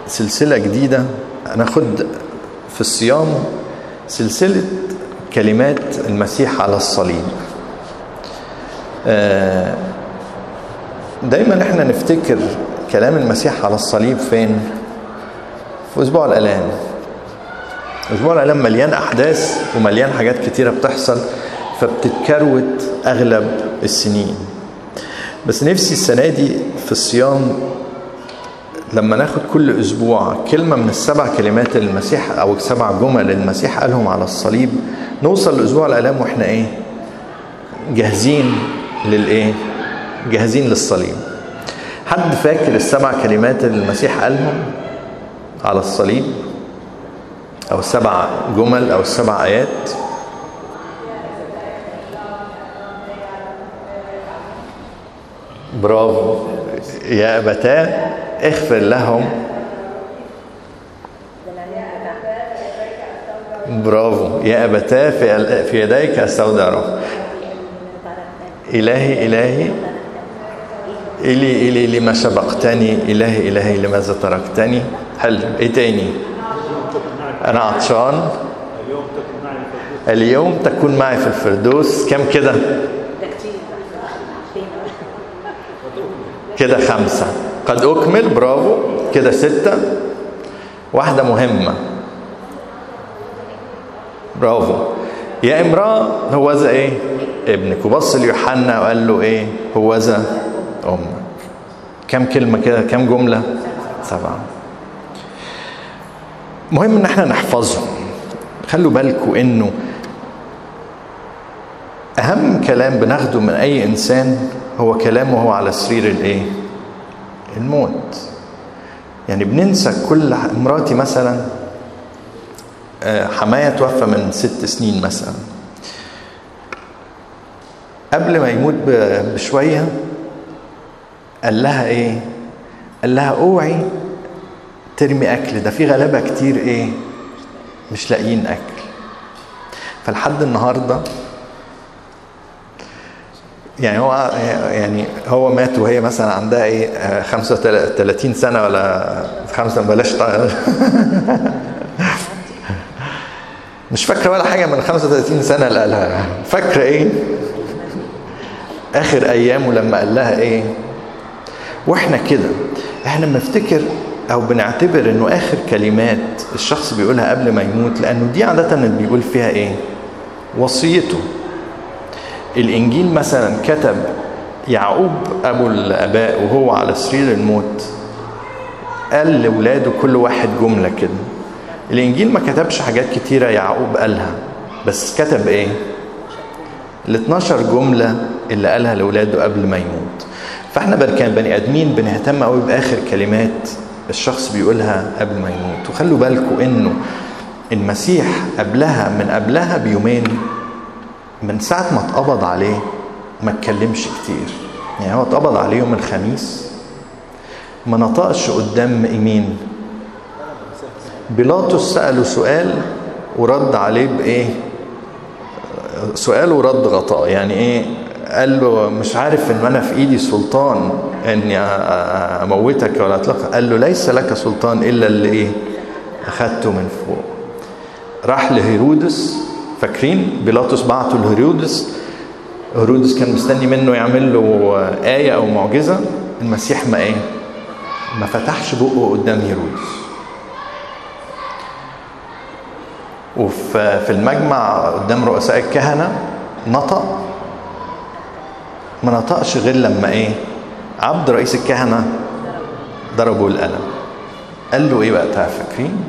سلسلة جديدة هناخد في الصيام سلسلة كلمات المسيح على الصليب آه، دايما احنا نفتكر كلام المسيح على الصليب فين في اسبوع الالام اسبوع الالام مليان احداث ومليان حاجات كتيره بتحصل فبتتكروت اغلب السنين بس نفسي السنه دي في الصيام لما ناخد كل اسبوع كلمه من السبع كلمات اللي المسيح او السبع جمل اللي المسيح قالهم على الصليب نوصل لاسبوع الالام واحنا ايه جاهزين للايه جاهزين للصليب حد فاكر السبع كلمات اللي المسيح قالهم على الصليب او السبع جمل او السبع ايات برافو يا أبتاه اغفر لهم برافو يا أبتاه في في يديك أستودع روح إلهي إلهي إلي إلي لما سبقتني إلهي إلهي لماذا تركتني حلو إيه تاني أنا عطشان اليوم تكون معي في الفردوس كم كده كده خمسة قد أكمل برافو كده ستة واحدة مهمة برافو يا امرأة هو ذا ايه ابنك وبص ليوحنا وقال له ايه هو ذا امك كم كلمة كده كم جملة سبعة مهم ان احنا نحفظهم خلوا بالكم انه اهم كلام بناخده من اي انسان هو كلامه هو على سرير الايه الموت يعني بننسى كل مراتي مثلا حماية توفى من ست سنين مثلا قبل ما يموت بشوية قال لها ايه قال لها اوعي ترمي اكل ده في غلابة كتير ايه مش لاقيين اكل فلحد النهارده يعني هو يعني هو مات وهي مثلا عندها ايه 35 سنه ولا خمسه بلاش مش فاكره ولا حاجه من 35 سنه اللي قالها فاكره ايه اخر ايامه لما قال لها ايه واحنا كده احنا بنفتكر او بنعتبر انه اخر كلمات الشخص بيقولها قبل ما يموت لانه دي عاده اللي بيقول فيها ايه وصيته الانجيل مثلا كتب يعقوب ابو الاباء وهو على سرير الموت قال لاولاده كل واحد جمله كده الانجيل ما كتبش حاجات كتيره يعقوب قالها بس كتب ايه ال 12 جمله اللي قالها لاولاده قبل ما يموت فاحنا كان بني ادمين بنهتم قوي باخر كلمات الشخص بيقولها قبل ما يموت وخلوا بالكم انه المسيح قبلها من قبلها بيومين من ساعة ما اتقبض عليه ما اتكلمش كتير يعني هو اتقبض عليه يوم الخميس ما نطقش قدام مين بيلاطس سأله سؤال ورد عليه بإيه سؤال ورد غطاء يعني إيه قال له مش عارف ان انا في ايدي سلطان اني اموتك ولا اطلقك قال له ليس لك سلطان الا اللي ايه اخذته من فوق راح لهيرودس فاكرين بيلاطس بعته لهيرودس هيرودس كان مستني منه يعمل له آية أو معجزة المسيح ما إيه ما فتحش بقه قدام هيرودس وفي المجمع قدام رؤساء الكهنة نطق ما نطقش غير لما ايه عبد رئيس الكهنة ضربه القلم قال له ايه بقى فاكرين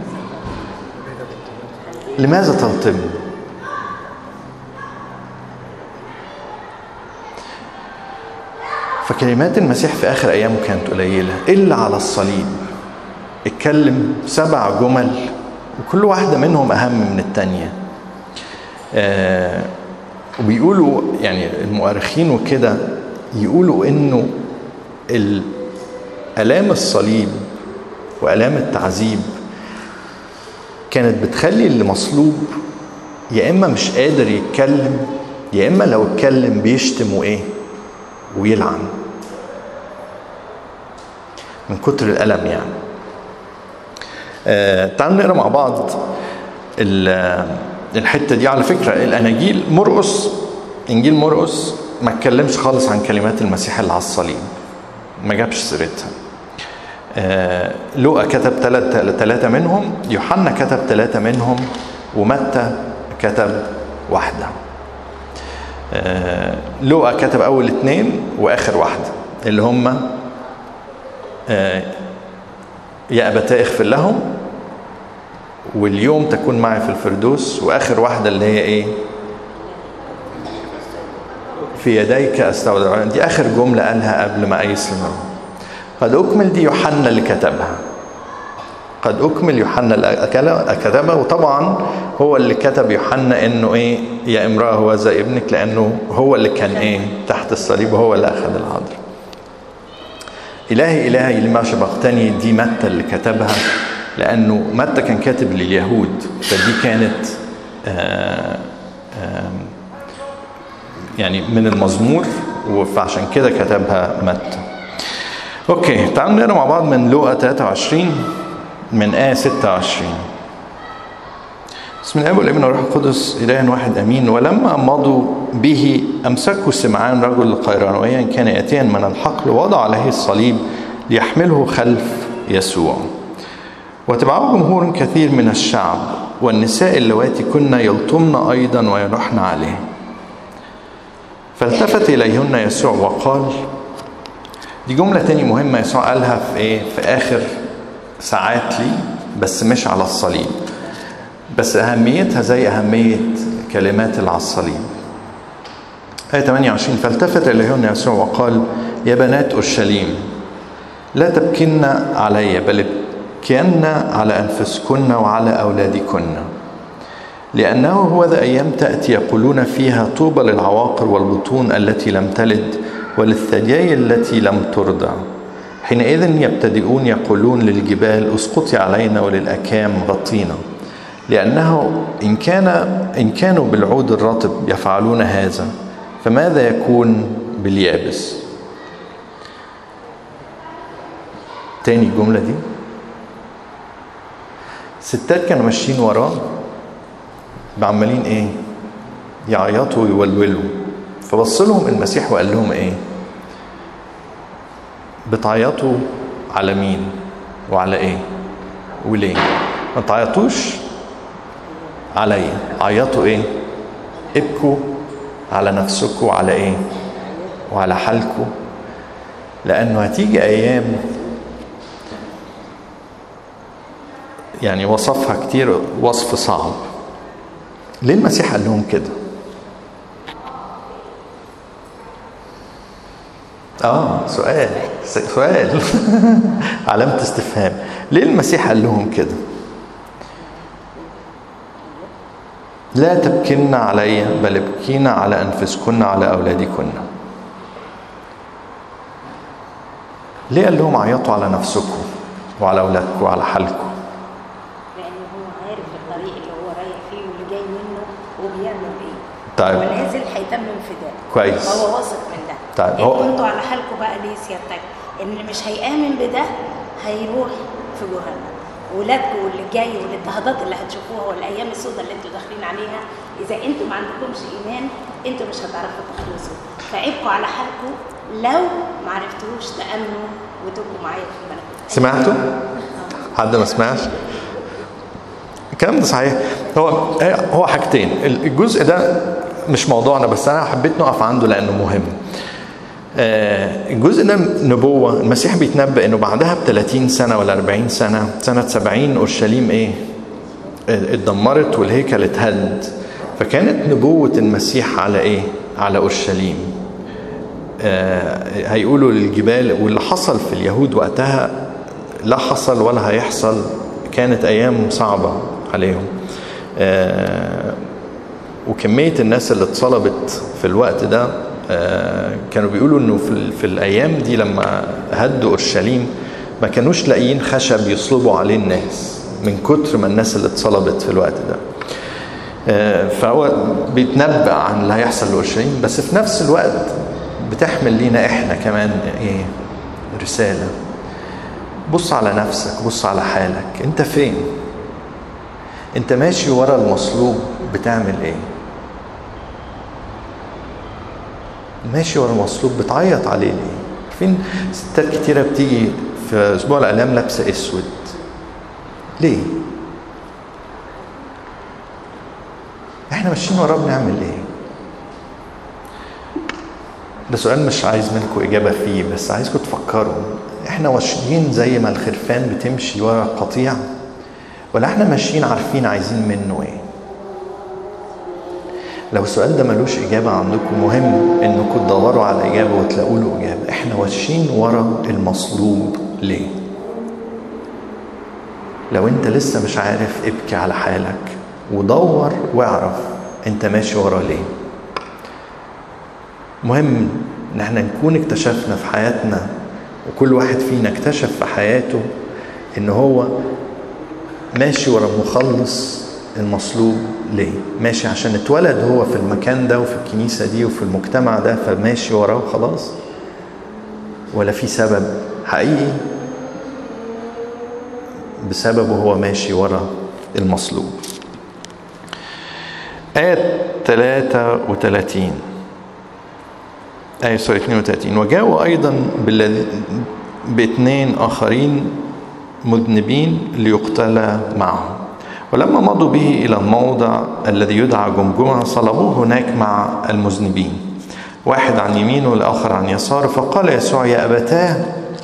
لماذا تلطمني فكلمات المسيح في اخر ايامه كانت قليله الا على الصليب اتكلم سبع جمل وكل واحده منهم اهم من الثانيه آه وبيقولوا يعني المؤرخين وكده يقولوا انه الام الصليب والام التعذيب كانت بتخلي اللي مصلوب يا اما مش قادر يتكلم يا اما لو اتكلم بيشتم وايه ويلعن من كتر الالم يعني آه تعالوا نقرا مع بعض الحته دي على فكره الاناجيل مرقس انجيل مرقس ما اتكلمش خالص عن كلمات المسيح اللي على الصليب ما جابش سيرتها آه لوقا كتب ثلاثة منهم يوحنا كتب ثلاثة منهم ومتى كتب واحدة آه لوقا كتب أول اثنين وآخر واحدة اللي هم آه يا أبتاه اغفر لهم واليوم تكون معي في الفردوس واخر واحده اللي هي ايه في يديك استودع دي اخر جمله قالها قبل ما يسلم قد اكمل دي يوحنا اللي كتبها قد اكمل يوحنا كتبها وطبعا هو اللي كتب يوحنا انه ايه يا امراه هو زي ابنك لانه هو اللي كان ايه تحت الصليب وهو اللي اخذ العذر الهي الهي لما شبقتني دي متى اللي كتبها لانه متى كان كاتب لليهود فدي كانت آآ آآ يعني من المزمور فعشان كده كتبها متى اوكي تعالوا نقرا مع بعض من لوقا 23 من آية 26 بسم الله والابن والروح القدس إله واحد أمين ولما مضوا به أمسكوا سمعان رجل القيروانية كان آتيا من الحقل ووضع عليه الصليب ليحمله خلف يسوع وتبعه جمهور كثير من الشعب والنساء اللواتي كن يلطمن أيضا وينحن عليه فالتفت إليهن يسوع وقال دي جملة تاني مهمة يسوع قالها في إيه؟ في آخر ساعات لي بس مش على الصليب بس أهميتها زي أهمية كلمات اللي على الصليب آية 28 فالتفت إليهن يسوع وقال يا بنات أورشليم لا تبكين علي بل ابكين على أنفسكن وعلى أولادكن لأنه هو ذا أيام تأتي يقولون فيها طوبى للعواقر والبطون التي لم تلد وللثديي التي لم ترضع حينئذ يبتدئون يقولون للجبال اسقطي علينا وللأكام غطينا لأنه إن كان إن كانوا بالعود الرطب يفعلون هذا فماذا يكون باليابس؟ تاني الجملة دي ستات كانوا ماشيين وراه عمالين ايه يعيطوا ويولولوا فبص لهم المسيح وقال لهم ايه بتعيطوا على مين وعلى ايه وليه ما تعيطوش عليا عيطوا ايه ابكوا على نفسكم وعلى ايه وعلى حالكم لانه هتيجي ايام يعني وصفها كتير وصف صعب ليه المسيح قال لهم كده اه سؤال سؤال علامة استفهام ليه المسيح قال لهم كده لا تبكين علي بل ابكين على انفسكن على اولادكن ليه قال لهم عيطوا على نفسكم وعلى اولادكم وعلى حالكم لان هو عارف الطريق اللي هو رايح فيه واللي جاي منه وبيعمل ايه طيب. هو نازل هيتمم فداء كويس. هو واثق من ده طيب، هو- هو انتوا على حالكم بقى ليه سيادتك ان اللي مش هيامن بده هيروح في جهنم ولادكم واللي جاي والاضطهادات اللي هتشوفوها والايام السوداء اللي انتوا داخلين عليها اذا انتوا ما عندكمش ايمان انتوا مش هتعرفوا تخلصوا فابقوا على حالكم لو ما عرفتوش تامنوا وتبقوا معايا في الملكوت سمعتوا؟ حد ما سمعش؟ الكلام ده صحيح هو هو حاجتين الجزء ده مش موضوعنا بس انا حبيت نقف عنده لانه مهم آه، الجزء ده نبوة المسيح بيتنبأ انه بعدها ب 30 سنة ولا 40 سنة سنة 70 اورشليم ايه؟ آه، اتدمرت والهيكل اتهد فكانت نبوة المسيح على ايه؟ على اورشليم آه، هيقولوا للجبال واللي حصل في اليهود وقتها لا حصل ولا هيحصل كانت ايام صعبه عليهم آه، وكميه الناس اللي اتصلبت في الوقت ده آه، كانوا بيقولوا انه في, ال- في الايام دي لما هدوا اورشليم ما كانوش لاقيين خشب يصلبوا عليه الناس من كتر ما الناس اللي اتصلبت في الوقت ده آه، فهو بيتنبأ عن اللي هيحصل لأورشليم بس في نفس الوقت بتحمل لينا احنا كمان ايه رسالة بص على نفسك بص على حالك انت فين انت ماشي ورا المصلوب بتعمل ايه ماشي ورا المصلوب بتعيط عليه ليه عارفين ستات كتيرة بتيجي في اسبوع الالام لابسة اسود ليه احنا ماشيين وراه بنعمل ايه ده سؤال مش عايز منكم اجابه فيه بس عايزكم تفكروا احنا ماشيين زي ما الخرفان بتمشي ورا القطيع ولا احنا ماشيين عارفين عايزين منه ايه لو السؤال ده ملوش إجابة عندكم مهم إنكم تدوروا على إجابة وتلاقوا له إجابة إحنا ماشيين ورا المصلوب ليه لو أنت لسه مش عارف ابكي على حالك ودور واعرف أنت ماشي ورا ليه مهم إن احنا نكون اكتشفنا في حياتنا وكل واحد فينا اكتشف في حياته إن هو ماشي ورا المخلص المصلوب ليه؟ ماشي عشان اتولد هو في المكان ده وفي الكنيسة دي وفي المجتمع ده فماشي وراه وخلاص؟ ولا في سبب حقيقي بسببه هو ماشي ورا المصلوب آية 33 آية سوري 32 وجاءوا أيضا بالذي باثنين آخرين مذنبين ليقتل معهم ولما مضوا به إلى الموضع الذي يدعى جمجمة صلبوه هناك مع المذنبين واحد عن يمينه والآخر عن يساره فقال يسوع يا أبتاه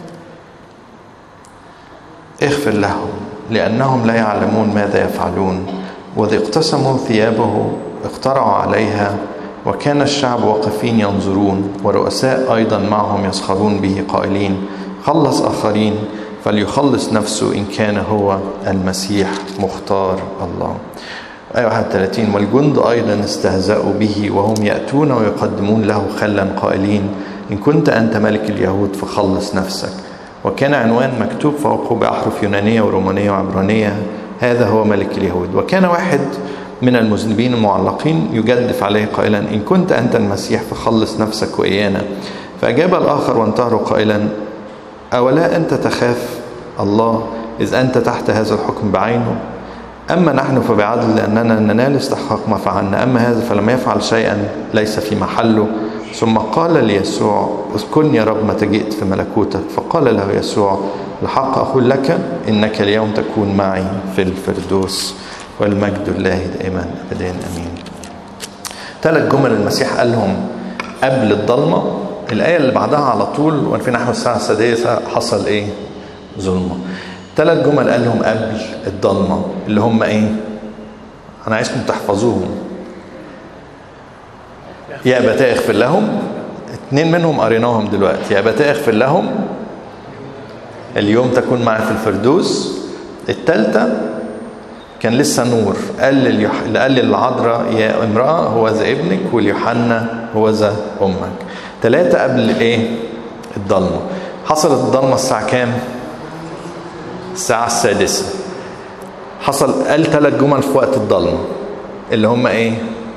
اغفر لهم لأنهم لا يعلمون ماذا يفعلون وإذ اقتسموا ثيابه اقترعوا عليها وكان الشعب واقفين ينظرون ورؤساء أيضا معهم يسخرون به قائلين خلص آخرين فليخلص نفسه إن كان هو المسيح مختار الله آية 31 والجند أيضا استهزأوا به وهم يأتون ويقدمون له خلا قائلين إن كنت أنت ملك اليهود فخلص نفسك وكان عنوان مكتوب فوقه بأحرف يونانية ورومانية وعبرانية هذا هو ملك اليهود وكان واحد من المذنبين المعلقين يجدف عليه قائلا إن كنت أنت المسيح فخلص نفسك وإيانا فأجاب الآخر وانتهروا قائلا أولا أنت تخاف الله إذ أنت تحت هذا الحكم بعينه أما نحن فبعدل لأننا ننال استحقاق ما فعلنا أما هذا فلم يفعل شيئا ليس في محله ثم قال ليسوع اذكرني يا رب متى جئت في ملكوتك فقال له يسوع الحق أقول لك إنك اليوم تكون معي في الفردوس والمجد الله دائما أبدا أمين ثلاث جمل المسيح قالهم قبل الضلمة الآية اللي بعدها على طول وفي نحو الساعة السادسة حصل إيه؟ ظلمة ثلاث جمل قالهم قبل الضلمة اللي هم إيه؟ أنا عايزكم تحفظوهم يا أبتاه اغفر لهم اتنين منهم قريناهم دلوقتي يا أبتاه اغفر لهم اليوم تكون معي في الفردوس الثالثة كان لسه نور قال لليح... قال للعذراء يا امرأة هو ذا ابنك واليوحنا هو ذا أمك ثلاثة قبل ايه الضلمة حصلت الضلمة الساعة كام الساعة السادسة حصل قال ثلاث جمل في وقت الضلمة اللي هم ايه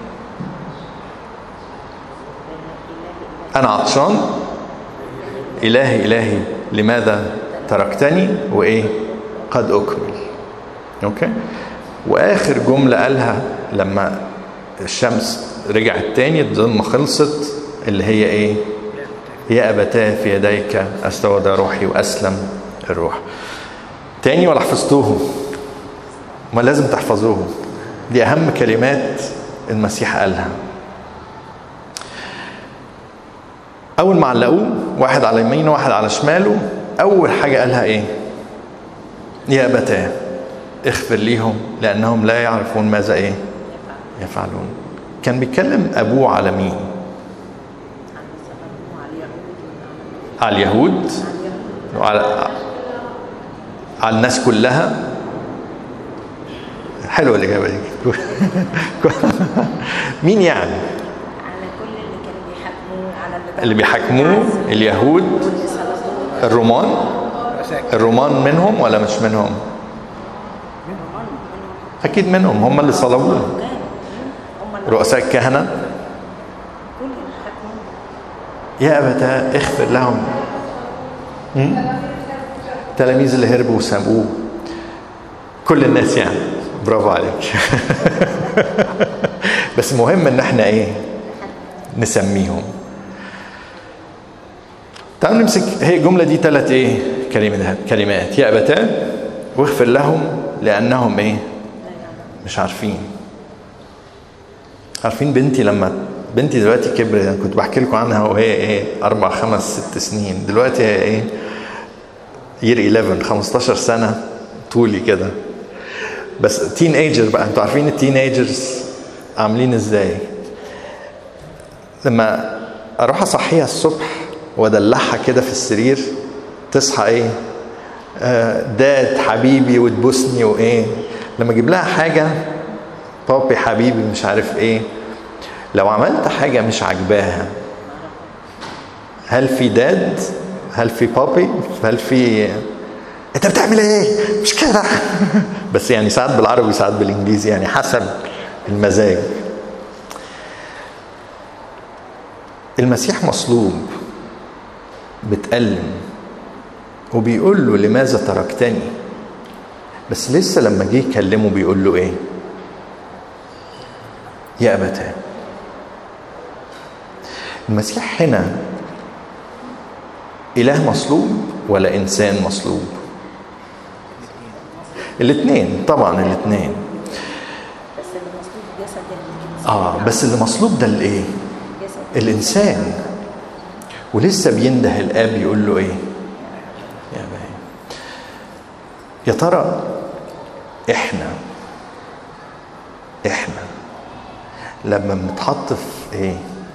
أنا عطشان إلهي إلهي لماذا تركتني وإيه قد أكمل أوكي وآخر جملة قالها لما الشمس رجعت تاني الظلمة خلصت اللي هي إيه يا أبتاه في يديك أستودع روحي وأسلم الروح تاني ولا حفظتوهم ما لازم تحفظوهم دي أهم كلمات المسيح قالها أول ما علقوه واحد على يمينه واحد على شماله أول حاجة قالها إيه؟ يا أبتاه اغفر ليهم لأنهم لا يعرفون ماذا إيه؟ يفعلون كان بيتكلم أبوه على مين؟ على اليهود وعلى على الناس كلها حلوة الإجابة دي مين يعني؟ على كل اللي كانوا بيحاكموه على اللي بيحاكموه اليهود واللي صلبوه الرومان الرومان منهم ولا مش منهم اكيد منهم هم اللي صلبوه هم اللي رؤساء الكهنه كل اللي حاكموه يا ابتاه اغفر لهم مم؟ التلاميذ اللي هربوا وسابوه كل الناس يعني برافو عليك بس مهم ان احنا ايه نسميهم تعالوا نمسك هي الجمله دي ثلاث ايه كلمات كلمات يا ابتاه واغفر لهم لانهم ايه مش عارفين عارفين بنتي لما بنتي دلوقتي كبرت انا كنت بحكي لكم عنها وهي ايه اربع خمس ست سنين دلوقتي هي ايه يير 11 15 سنه طولي كده بس تين ايجر بقى انتوا عارفين التين ايجرز عاملين ازاي لما اروح اصحيها الصبح وادلعها كده في السرير تصحى ايه آه داد حبيبي وتبوسني وايه لما اجيب لها حاجه بابي حبيبي مش عارف ايه لو عملت حاجه مش عاجباها هل في داد هل في بابي هل في انت بتعمل ايه مش كده بس يعني ساعات بالعربي ساعات بالانجليزي يعني حسب المزاج المسيح مصلوب بتألم وبيقول له لماذا تركتني بس لسه لما جه يكلمه بيقول له ايه يا أبتاه المسيح هنا إله مصلوب ولا إنسان مصلوب الاثنين طبعا الاثنين بس اللي مصلوب جسد الانسان اه بس اللي مصلوب ده الايه جسد الانسان ولسه بينده الاب يقول له ايه يا باي يا ترى احنا احنا لما بنتحط في ايه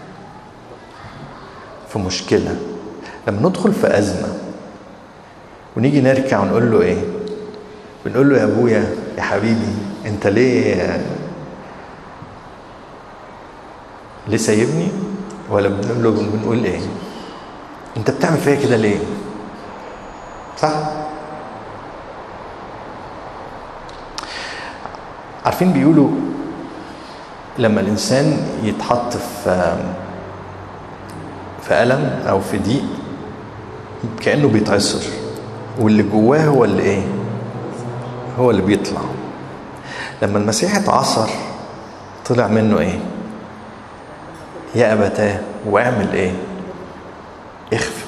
في مشكله لما ندخل في ازمه ونيجي نركع ونقول له ايه بنقول له يا ابويا يا حبيبي انت ليه ليه سايبني ولا بنقول له بنقول ايه انت بتعمل فيا كده ليه صح عارفين بيقولوا لما الانسان يتحط في في الم او في ضيق كانه بيتعصر واللي جواه هو اللي ايه هو اللي بيطلع لما المسيح اتعصر طلع منه ايه يا ابتاه واعمل ايه اغفر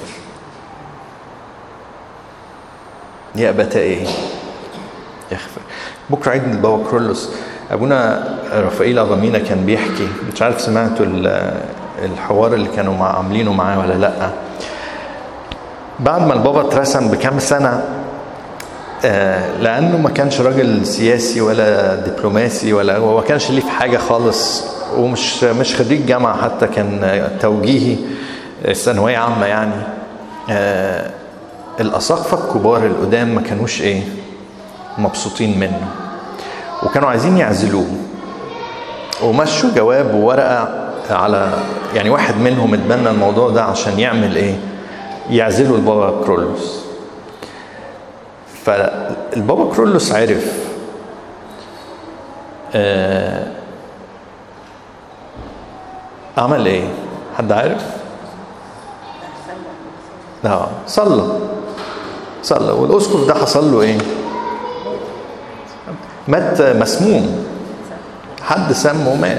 يا ابتاه ايه اغفر بكره عيد البابا كرولوس ابونا رفائيل اضامينا كان بيحكي مش عارف سمعتوا ال- الحوار اللي كانوا مع عاملينه معاه ولا لا بعد ما البابا اترسم بكام سنه آه، لانه ما كانش راجل سياسي ولا دبلوماسي ولا هو ما كانش ليه في حاجه خالص ومش مش خريج جامعه حتى كان توجيهي آه، ثانويه عامه يعني آه، الاساقفه الكبار القدام ما كانوش ايه مبسوطين منه وكانوا عايزين يعزلوه ومشوا جواب وورقه على يعني واحد منهم اتبنى الموضوع ده عشان يعمل ايه يعزلوا البابا كرولوس فالبابا كرولوس عرف آه عمل ايه حد عارف لا صلى صلى والاسقف ده حصل له ايه مات مسموم حد سمه ومات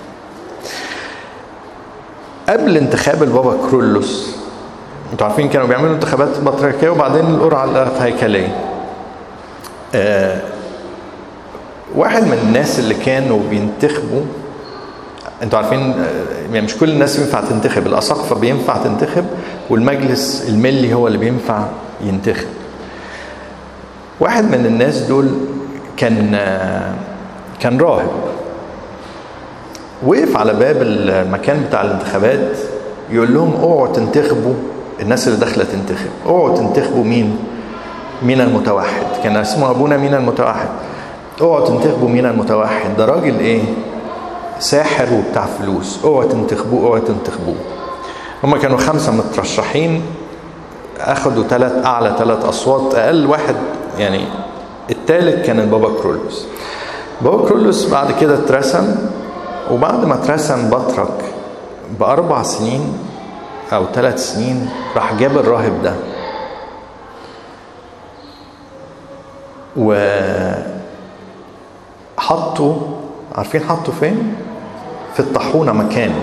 قبل انتخاب البابا كرولوس انتوا عارفين كانوا بيعملوا انتخابات بطريركيه وبعدين القرعه الهيكليه آه واحد من الناس اللي كانوا بينتخبوا انتوا عارفين آه، يعني مش كل الناس ينفع تنتخب الاساقفه بينفع تنتخب والمجلس الملي هو اللي بينفع ينتخب واحد من الناس دول كان آه، كان راهب وقف على باب المكان بتاع الانتخابات يقول لهم اوعوا تنتخبوا الناس اللي داخله تنتخب اوعوا تنتخبوا مين مين المتوحد كان اسمه ابونا مين المتوحد اوعوا تنتخبوا مين المتوحد ده راجل ايه ساحر وبتاع فلوس اوعوا تنتخبوه اوعوا تنتخبوه هما كانوا خمسه مترشحين اخدوا ثلاث اعلى ثلاث اصوات اقل واحد يعني الثالث كان البابا كرولوس بابا كرولوس بعد كده اترسم وبعد ما اترسم بطرك باربع سنين او ثلاث سنين راح جاب الراهب ده و حطوا عارفين حطوا فين؟ في الطاحونة مكانه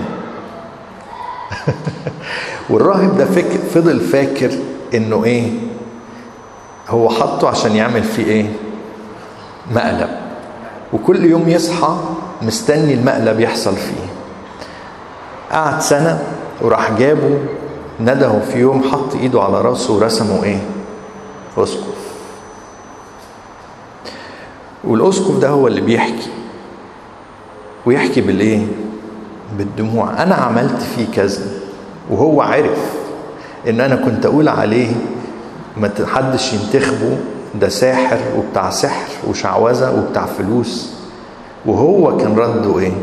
والراهب ده فكر فضل فاكر انه ايه هو حطه عشان يعمل فيه ايه مقلب وكل يوم يصحى مستني المقلب يحصل فيه قعد سنة وراح جابه ندهه في يوم حط ايده على راسه ورسمه ايه اسقف والاسقف ده هو اللي بيحكي ويحكي بالايه بالدموع انا عملت فيه كذا وهو عرف ان انا كنت اقول عليه ما حدش ينتخبه ده ساحر وبتاع سحر وشعوذه وبتاع فلوس وهو كان رده ايه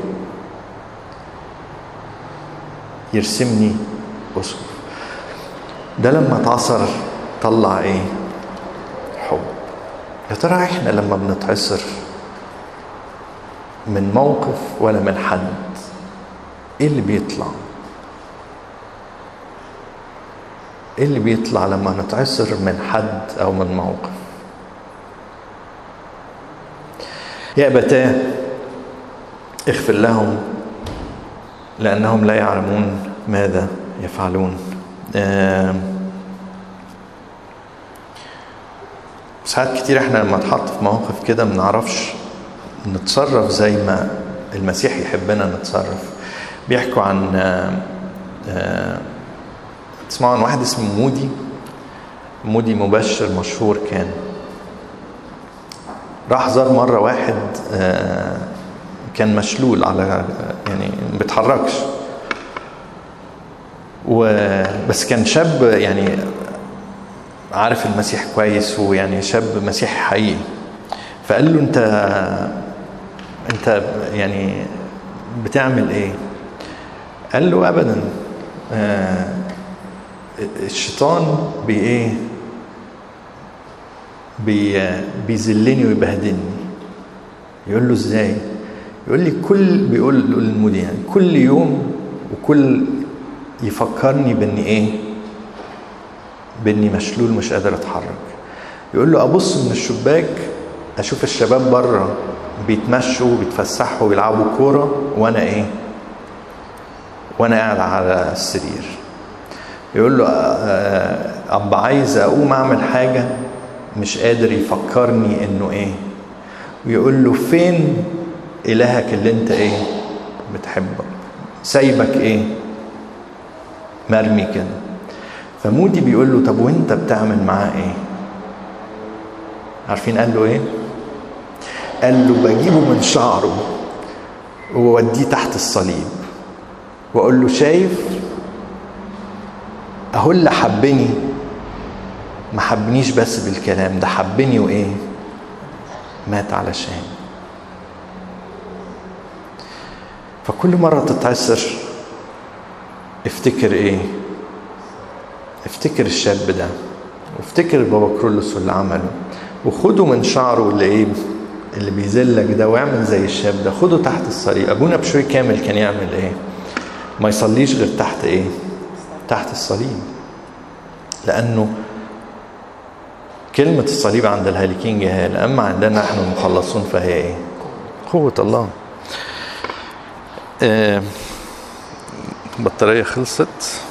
يرسمني اسقف ده لما اتعصر طلع ايه حب يا ترى احنا لما بنتعصر من موقف ولا من حد ايه اللي بيطلع ايه اللي بيطلع لما نتعصر من حد او من موقف يا ابتاه اغفر لهم لانهم لا يعلمون ماذا يفعلون آه ساعات كتير احنا لما نتحط في مواقف كده ما بنعرفش نتصرف زي ما المسيح يحبنا نتصرف بيحكوا عن آه آه تسمعوا عن واحد اسمه مودي مودي مبشر مشهور كان راح زار مرة واحد آه كان مشلول على يعني ما بيتحركش و بس كان شاب يعني عارف المسيح كويس ويعني شاب مسيحي حقيقي فقال له انت انت يعني بتعمل ايه قال له ابدا آه الشيطان بي ايه بي بيذلني ويبهدلني يقول له ازاي يقول لي كل بيقول للمدير يعني كل يوم وكل يفكرني باني ايه باني مشلول مش قادر اتحرك يقول له ابص من الشباك اشوف الشباب بره بيتمشوا وبيتفسحوا وبيلعبوا كوره وانا ايه وانا قاعد على السرير يقول له ابا عايز اقوم اعمل حاجه مش قادر يفكرني انه ايه ويقول له فين الهك اللي انت ايه بتحبه سايبك ايه مرمي كده فمودي بيقول له طب وانت بتعمل معاه ايه عارفين قال له ايه قال له بجيبه من شعره ووديه تحت الصليب واقول له شايف اهو اللي حبني ما حبنيش بس بالكلام ده حبني وايه مات علشان فكل مرة تتعسر افتكر ايه افتكر الشاب ده وافتكر بابا كرولوس واللي عمله وخده من شعره اللي ايه اللي بيذلك ده واعمل زي الشاب ده خده تحت الصليب ابونا بشوي كامل كان يعمل ايه ما يصليش غير تحت ايه تحت الصليب لانه كلمة الصليب عند الهالكين جهال أما عندنا نحن المخلصون فهي إيه؟ قوة الله. آه البطارية خلصت.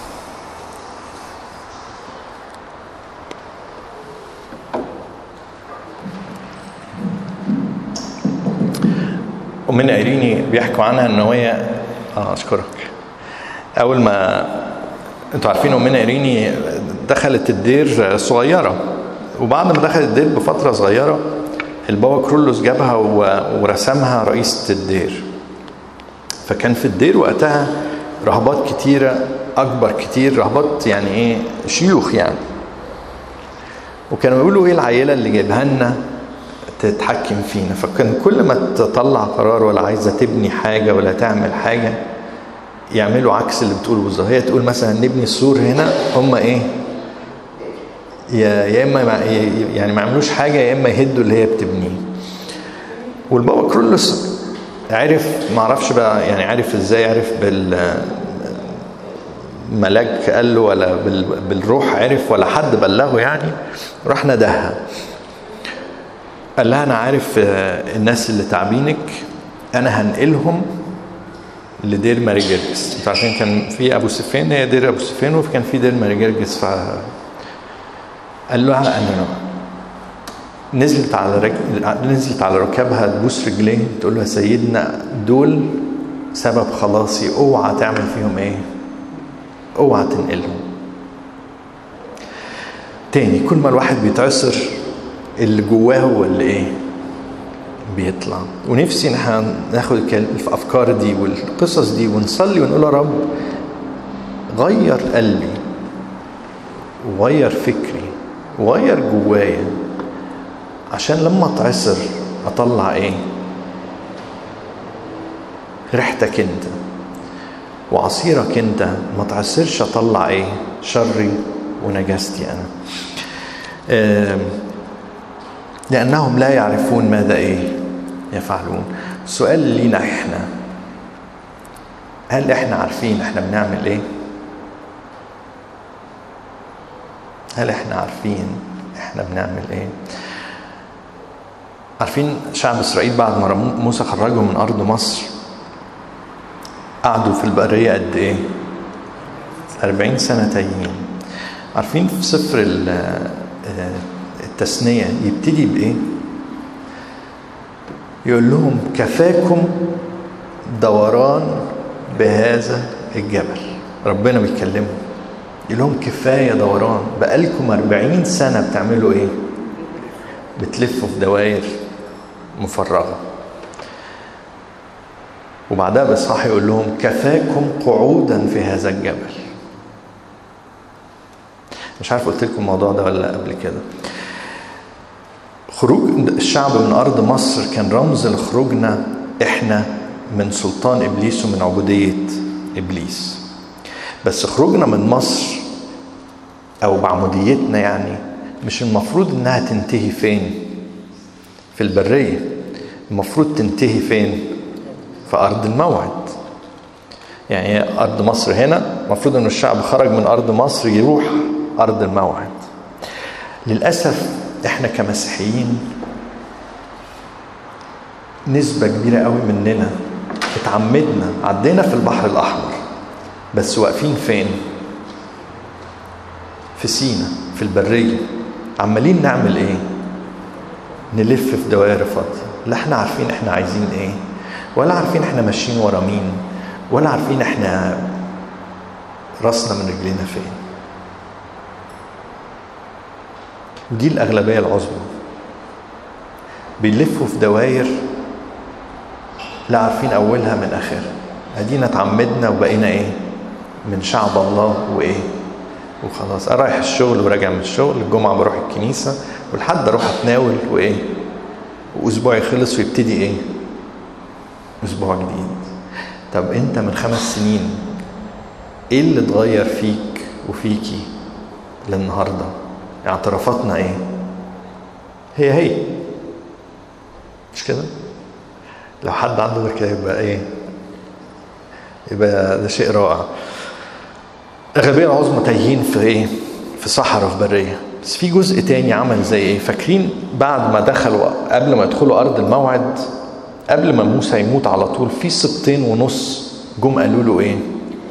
ومن عيريني بيحكوا عنها ان هي اه اشكرك اول ما انتوا عارفين امنا عيريني دخلت الدير صغيره وبعد ما دخلت الدير بفتره صغيره البابا كرولوس جابها ورسمها رئيسه الدير فكان في الدير وقتها رهبات كتيره اكبر كتير رهبات يعني ايه شيوخ يعني وكانوا يقولوا ايه العيله اللي جايبها لنا تتحكم فينا فكان كل ما تطلع قرار ولا عايزه تبني حاجه ولا تعمل حاجه يعملوا عكس اللي بتقوله بالظبط هي تقول مثلا نبني السور هنا هم ايه يا يا اما يعني ما يعملوش حاجه يا اما يهدوا اللي هي بتبنيه والبابا كرولوس عرف ما اعرفش بقى يعني عرف ازاي عرف بال ملاك قال له ولا بالروح عرف ولا حد بلغه يعني راح ندهها قال لها انا عارف آه، الناس اللي تعبينك انا هنقلهم لدير ماري جرجس انتوا عارفين كان في ابو سفيان هي دير ابو سفيان وكان في دير ماري جرجس ف قال لها انا نزلت على رج... نزلت على ركابها تبوس رجليه تقول له يا سيدنا دول سبب خلاصي اوعى تعمل فيهم ايه اوعى تنقلهم تاني كل ما الواحد بيتعصر اللي جواه هو اللي ايه بيطلع ونفسي ان احنا ناخد الكل- الافكار دي والقصص دي ونصلي ونقول يا رب غير قلبي وغير فكري وغير جوايا عشان لما اتعصر اطلع ايه ريحتك انت وعصيرك انت ما تعصرش اطلع ايه شري ونجاستي انا آم، لانهم لا يعرفون ماذا ايه يفعلون السؤال لينا احنا هل احنا عارفين احنا بنعمل ايه هل احنا عارفين احنا بنعمل ايه عارفين شعب اسرائيل بعد ما رمو- موسى خرجهم من ارض مصر قعدوا في البريه قد ايه 40 سنه تايهين عارفين في سفر ال- آه، التثنيه يبتدي بايه يقول لهم كفاكم دوران بهذا الجبل ربنا بيكلمهم يقول لهم كفايه دوران بقالكم 40 سنه بتعملوا ايه بتلفوا في دوائر مفرغه وبعدها بإصحاح يقول لهم كفاكم قعودا في هذا الجبل مش عارف قلت لكم الموضوع ده ولا لا قبل كده خروج الشعب من ارض مصر كان رمز لخروجنا احنا من سلطان ابليس ومن عبوديه ابليس بس خروجنا من مصر او بعموديتنا يعني مش المفروض انها تنتهي فين في البريه المفروض تنتهي فين في ارض الموعد يعني هي ارض مصر هنا المفروض ان الشعب خرج من ارض مصر يروح ارض الموعد للاسف احنا كمسيحيين نسبة كبيرة قوي مننا اتعمدنا عدينا في البحر الأحمر بس واقفين فين؟ في سينا في البرية عمالين نعمل ايه؟ نلف في دوائر فاضية لا احنا عارفين احنا عايزين ايه ولا عارفين احنا ماشيين ورا مين ولا عارفين احنا راسنا من رجلينا فين ودي الأغلبية العظمى بيلفوا في دوائر لا عارفين أولها من آخرها أدينا اتعمدنا وبقينا إيه من شعب الله وإيه وخلاص أنا رايح الشغل وراجع من الشغل الجمعة بروح الكنيسة والحد أروح أتناول وإيه وأسبوعي خلص ويبتدي إيه أسبوع جديد طب أنت من خمس سنين إيه اللي اتغير فيك وفيكي للنهارده اعترافاتنا ايه هي هي مش كده لو حد عنده غير كده يبقى ايه يبقى ده شيء رائع الغالبيه العظمى تايهين في ايه في صحراء في بريه بس في جزء تاني عمل زي ايه فاكرين بعد ما دخلوا قبل ما يدخلوا ارض الموعد قبل ما موسى يموت على طول في سبطين ونص جم قالوا له ايه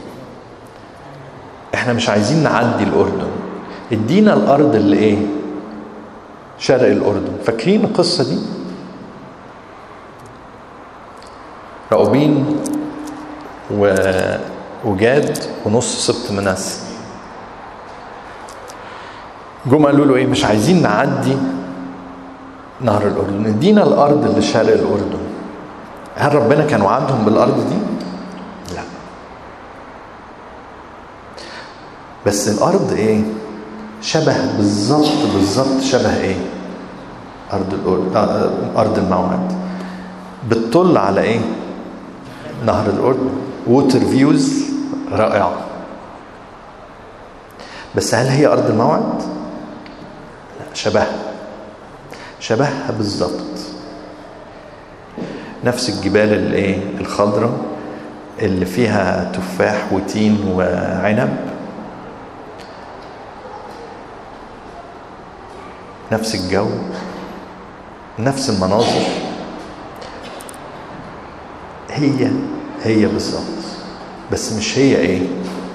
احنا مش عايزين نعدي الاردن ادينا الارض اللي ايه شرق الاردن فاكرين القصه دي راؤوبين و... وجاد ونص سبط منسى جم قالوا له ايه مش عايزين نعدي نهر الاردن ادينا الارض اللي شرق الاردن هل ربنا كان وعدهم بالارض دي لا بس الارض ايه شبه بالظبط بالظبط شبه ايه ارض الأردن ارض الموعد بتطل على ايه نهر الاردن ووتر فيوز رائعه بس هل هي ارض الموعد لا شبهها شبهها بالظبط نفس الجبال الايه الخضراء اللي فيها تفاح وتين وعنب نفس الجو نفس المناظر هي هي بالظبط بس مش هي ايه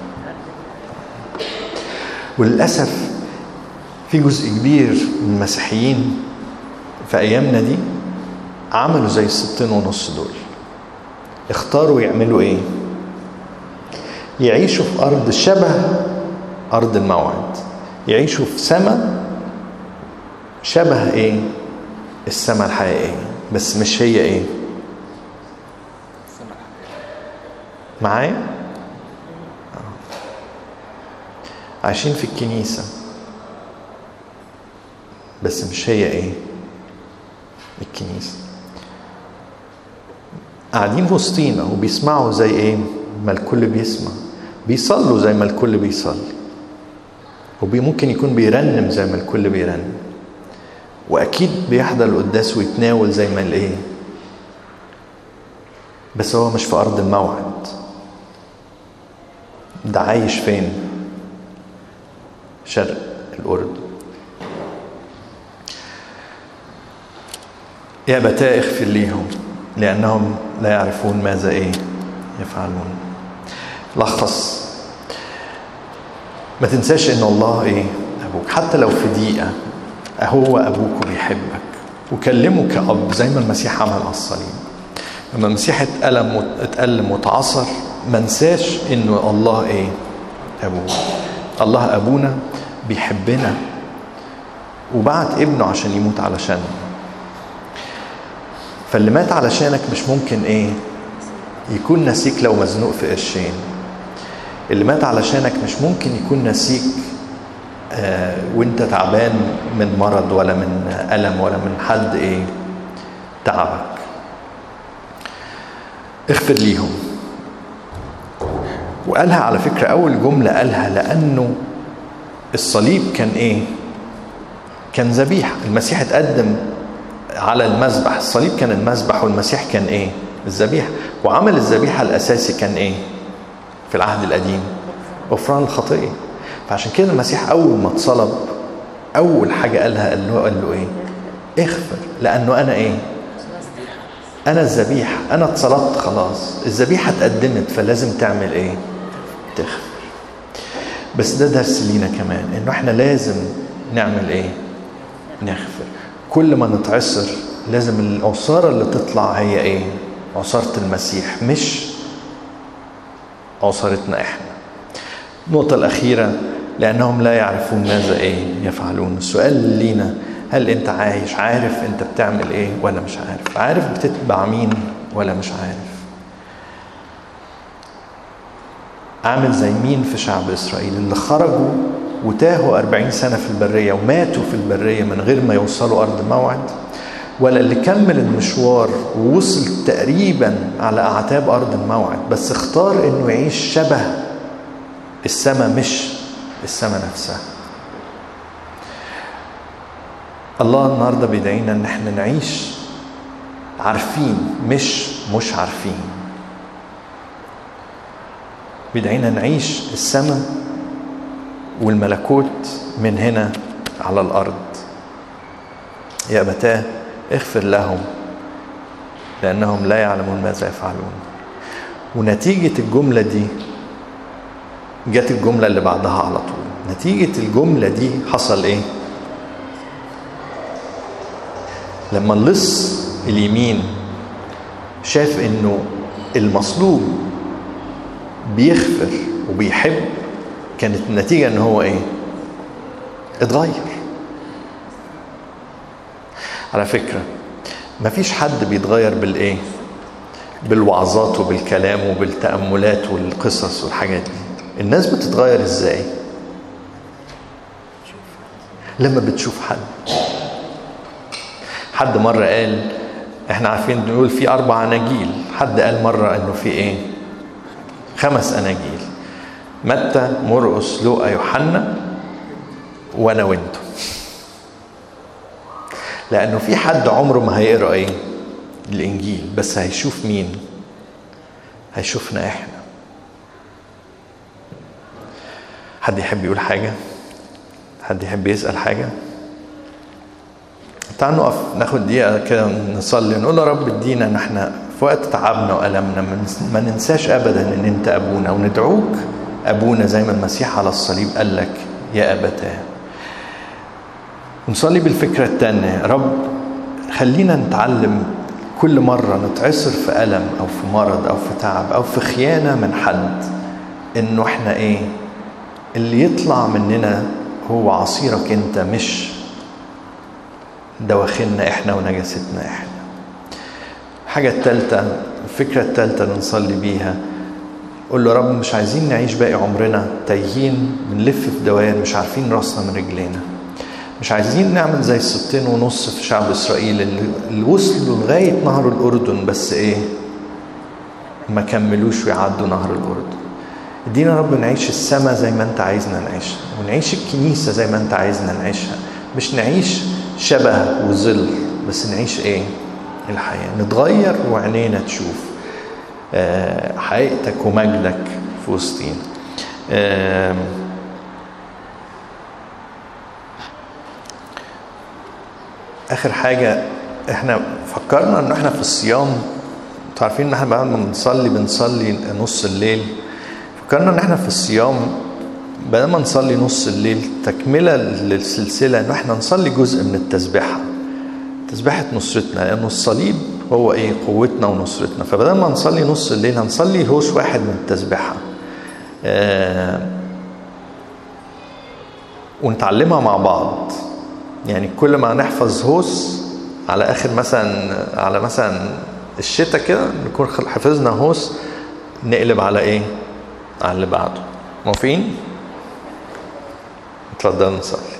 وللاسف في جزء كبير من المسيحيين في ايامنا دي عملوا زي الستين ونص دول اختاروا يعملوا ايه يعيشوا في ارض شبه ارض الموعد يعيشوا في سماء شبه ايه السماء الحقيقيه بس مش هي ايه معايا عايشين في الكنيسة بس مش هي ايه الكنيسة قاعدين وسطينا وبيسمعوا زي ايه ما الكل بيسمع بيصلوا زي ما الكل بيصلي وممكن يكون بيرنم زي ما الكل بيرنم واكيد بيحضر القداس ويتناول زي ما الايه بس هو مش في ارض الموعد ده عايش فين شرق الاردن يا بتاء اغفر ليهم لانهم لا يعرفون ماذا ايه يفعلون لخص ما تنساش ان الله ايه ابوك حتى لو في دقيقه هو ابوك وبيحبك وكلمه كاب زي ما المسيح عمل على الصليب لما المسيح اتألم اتألم وتعصر ما نساش انه الله ايه ابوه الله ابونا بيحبنا وبعت ابنه عشان يموت علشاننا فاللي مات علشانك مش ممكن ايه يكون نسيك لو مزنوق في قرشين اللي مات علشانك مش ممكن يكون نسيك آه وانت تعبان من مرض ولا من ألم ولا من حد ايه تعبك اغفر ليهم وقالها على فكرة أول جملة قالها لأنه الصليب كان إيه؟ كان ذبيحة المسيح اتقدم على المذبح الصليب كان المذبح والمسيح كان إيه؟ الذبيحة وعمل الذبيحة الأساسي كان إيه؟ في العهد القديم غفران الخطية فعشان كده المسيح أول ما اتصلب أول حاجة قالها قال له, قال له إيه؟ اغفر لأنه أنا إيه؟ أنا الذبيحة أنا اتصلبت خلاص الذبيحة اتقدمت فلازم تعمل إيه؟ تغفر بس ده درس لينا كمان إنه إحنا لازم نعمل إيه؟ نغفر كل ما نتعصر لازم العصارة اللي تطلع هي إيه؟ عصارة المسيح مش عصارتنا إحنا النقطة الأخيرة لأنهم لا يعرفون ماذا إيه يفعلون السؤال لينا هل أنت عايش عارف أنت بتعمل إيه ولا مش عارف عارف بتتبع مين ولا مش عارف عامل زي مين في شعب إسرائيل اللي خرجوا وتاهوا أربعين سنة في البرية وماتوا في البرية من غير ما يوصلوا أرض موعد ولا اللي كمل المشوار ووصل تقريبا على أعتاب أرض الموعد بس اختار إنه يعيش شبه السماء مش السماء نفسها الله النهارده بيدعينا ان احنا نعيش عارفين مش مش عارفين بيدعينا نعيش السماء والملكوت من هنا على الارض يا ابتاه اغفر لهم لانهم لا يعلمون ماذا يفعلون ونتيجه الجمله دي جت الجمله اللي بعدها على طول نتيجه الجمله دي حصل ايه لما اللص اليمين شاف انه المصلوب بيغفر وبيحب كانت النتيجة ان هو ايه اتغير على فكرة مفيش حد بيتغير بالايه بالوعظات وبالكلام وبالتأملات والقصص والحاجات دي الناس بتتغير ازاي لما بتشوف حد حد مرة قال احنا عارفين بنقول في أربع أناجيل حد قال مرة إنه في إيه؟ خمس أناجيل متى مرقس لوقا يوحنا وأنا وأنتم لأنه في حد عمره ما هيقرأ إيه؟ الإنجيل بس هيشوف مين؟ هيشوفنا إحنا حد يحب يقول حاجة؟ حد يحب يسأل حاجة؟ تعالوا نقف ناخد دقيقة كده نصلي نقول يا رب ادينا ان احنا في وقت تعبنا وألمنا ما ننساش أبدا ان انت أبونا وندعوك أبونا زي ما المسيح على الصليب قال لك يا أبتاه ونصلي بالفكرة التانية رب خلينا نتعلم كل مرة نتعصر في ألم أو في مرض أو في تعب أو في خيانة من حد إنه إحنا إيه اللي يطلع مننا هو عصيرك أنت مش دواخلنا إحنا ونجاستنا إحنا الحاجة التالتة الفكرة التالتة اللي نصلي بيها قول له رب مش عايزين نعيش باقي عمرنا تايهين بنلف في دوائر مش عارفين راسنا من رجلينا مش عايزين نعمل زي الستين ونص في شعب اسرائيل اللي وصلوا لغايه نهر الاردن بس ايه ما كملوش ويعدوا نهر الاردن ادينا رب نعيش السما زي ما انت عايزنا نعيشها ونعيش الكنيسه زي ما انت عايزنا نعيشها مش نعيش شبه وظل بس نعيش ايه الحياه نتغير وعينينا تشوف حقيقتك ومجدك في وسطينا اخر حاجه احنا فكرنا ان احنا في الصيام انتوا عارفين ان احنا بعد ما بنصلي بنصلي نص الليل فكرنا ان احنا في الصيام بدل ما نصلي نص الليل تكمله للسلسله ان احنا نصلي جزء من التسبيحه تسبيحه نصرتنا لانه الصليب هو ايه قوتنا ونصرتنا فبدل ما نصلي نص الليل هنصلي هوش واحد من التسبيحه آه ونتعلمها مع بعض يعني كل ما نحفظ هوس على اخر مثلا على مثلا الشتاء كده نكون حفظنا هوس نقلب على ايه على اللي بعده موافقين اتفضل نصلي